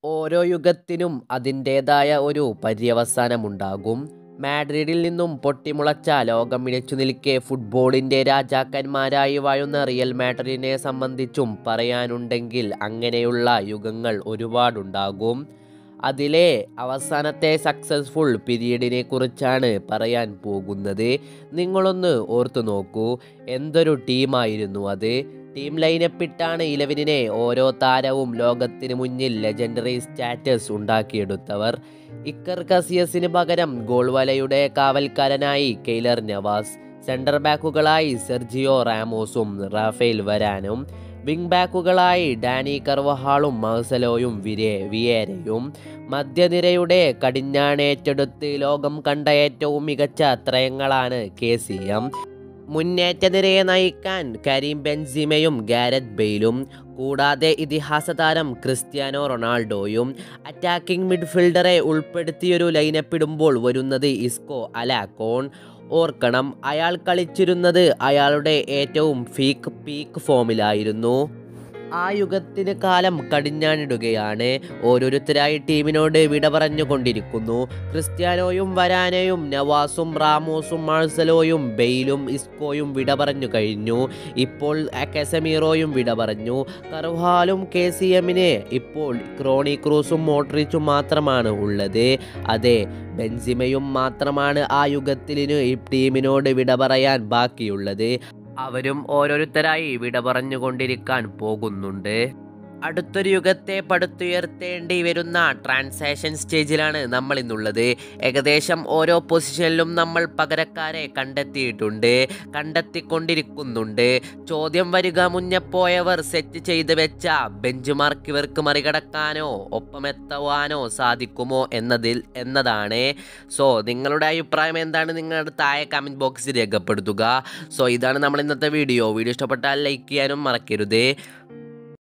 ഓരോ യുഗത്തിനും അതിൻ്റേതായ ഒരു പര്യവസാനമുണ്ടാകും. മാഡ്രിഡിൽ നിന്നും പൊട്ടിമുളച്ച ലോകം മികച്ചു നിൽക്കെ ഫുട്ബോളിൻ്റെ രാജാക്കന്മാരായി വാഴുന്ന റിയൽ മാഡ്രിഡിനെ സംബന്ധിച്ചും പറയാനുണ്ടെങ്കിൽ അങ്ങനെയുള്ള യുഗങ്ങൾ ഒരുപാടുണ്ടാകും. അതിലെ അവസാനത്തെ സക്സസ്ഫുൾ പീരിയഡിനെ കുറിച്ചാണ് പറയാൻ പോകുന്നത്. നിങ്ങളൊന്ന് ഓർത്തു നോക്കൂ, എന്തൊരു ടീമായിരുന്നു അത്. ടീം ലൈനപ്പിട്ടാണ് ഇലവനിനെ ഓരോ താരവും ലോകത്തിന് മുന്നിൽ ലെജൻഡറി സ്റ്റാറ്റസ് ഉണ്ടാക്കിയെടുത്തവർ. ഇക്കർ കസിയസിന് പകരം ഗോൾ വലയുടെ കാവൽക്കാരനായി കെയ്ലർ നവാസ്, സെന്റർ ബാക്കുകളായി സെർജിയോ റാമോസും റാഫേൽ വരാനും, വിങ് ബാക്കുകളായി ഡാനി കർവഹാളും മാർസലോയും വിയേരയും, മധ്യനിരയുടെ കടിഞ്ഞാണേറ്റെടുത്ത് ലോകം കണ്ട ഏറ്റവും മികച്ച ത്രയങ്ങളാണ് കെ സി എം. മുന്നേറ്റ നിരയെ നയിക്കാൻ കരീം ബെൻസിമയും ഗാരത്ത് ബെയ്ലും, കൂടാതെ ഇതിഹാസ താരം ക്രിസ്റ്റ്യാനോ റൊണാൾഡോയും. അറ്റാക്കിംഗ് മിഡ്ഫീൽഡറെ ഉൾപ്പെടുത്തിയൊരു ലൈനപ്പിടുമ്പോൾ വരുന്നത് ഇസ്കോ അലാക്കോൺ. ഓർക്കണം, അയാൾ കളിച്ചിരുന്നത് അയാളുടെ ഏറ്റവും പീക്ക് ഫോമിലായിരുന്നു. ആ യുഗത്തിന് കാലം കടിഞ്ഞാണിടുകയാണ്. ഓരോരുത്തരായി ടീമിനോട് വിട പറഞ്ഞുകൊണ്ടിരിക്കുന്നു. ക്രിസ്റ്റ്യാനോയും വരാനയും നവാസും റാമോസും മാർസലോയും ബെയ്ലും ഇസ്കോയും വിട പറഞ്ഞു കഴിഞ്ഞു. ഇപ്പോൾ കസമീറോയും വിട പറഞ്ഞു. കർവാലും കെ സി എമ്മിന് ഇപ്പോൾ ടോണി ക്രൂസും മോഡ്രിച്ചും മാത്രമാണ് ഉള്ളത്. അതെ, ബെൻസിമയും മാത്രമാണ് ആ യുഗത്തിലിനു ടീമിനോട് വിട പറയാൻ ബാക്കിയുള്ളത്. അവരും ഓരോരുത്തരായി വിട പറഞ്ഞുകൊണ്ടിരിക്കാൻ പോകുന്നുണ്ട്. അടുത്തൊരു യുഗത്തെ പടുത്തുയർത്തേണ്ടി വരുന്ന ട്രാൻസിഷൻ സ്റ്റേജിലാണ് നമ്മളിന്നുള്ളത്. ഏകദേശം ഓരോ പൊസിഷനിലും നമ്മൾ പകരക്കാരെ കണ്ടെത്തിയിട്ടുണ്ട്, കണ്ടെത്തിക്കൊണ്ടിരിക്കുന്നുണ്ട്. ചോദ്യം വരിക മുന്നെപ്പോയവർ സെറ്റ് ചെയ്ത് വെച്ച ബെഞ്ച് മാർക്ക് ഇവർക്ക് മറികടക്കാനോ ഒപ്പമെത്തുവാനോ സാധിക്കുമോ എന്നതിൽ എന്നതാണ്. സോ നിങ്ങളുടെ അഭിപ്രായം എന്താണ് നിങ്ങളുടെ താഴെ കമൻറ്റ് ബോക്സിൽ രേഖപ്പെടുത്തുക. സോ ഇതാണ് നമ്മുടെ ഇന്നത്തെ വീഡിയോ. വീഡിയോ ഇഷ്ടപ്പെട്ടാൽ ലൈക്ക് ചെയ്യാനും മറക്കരുത്.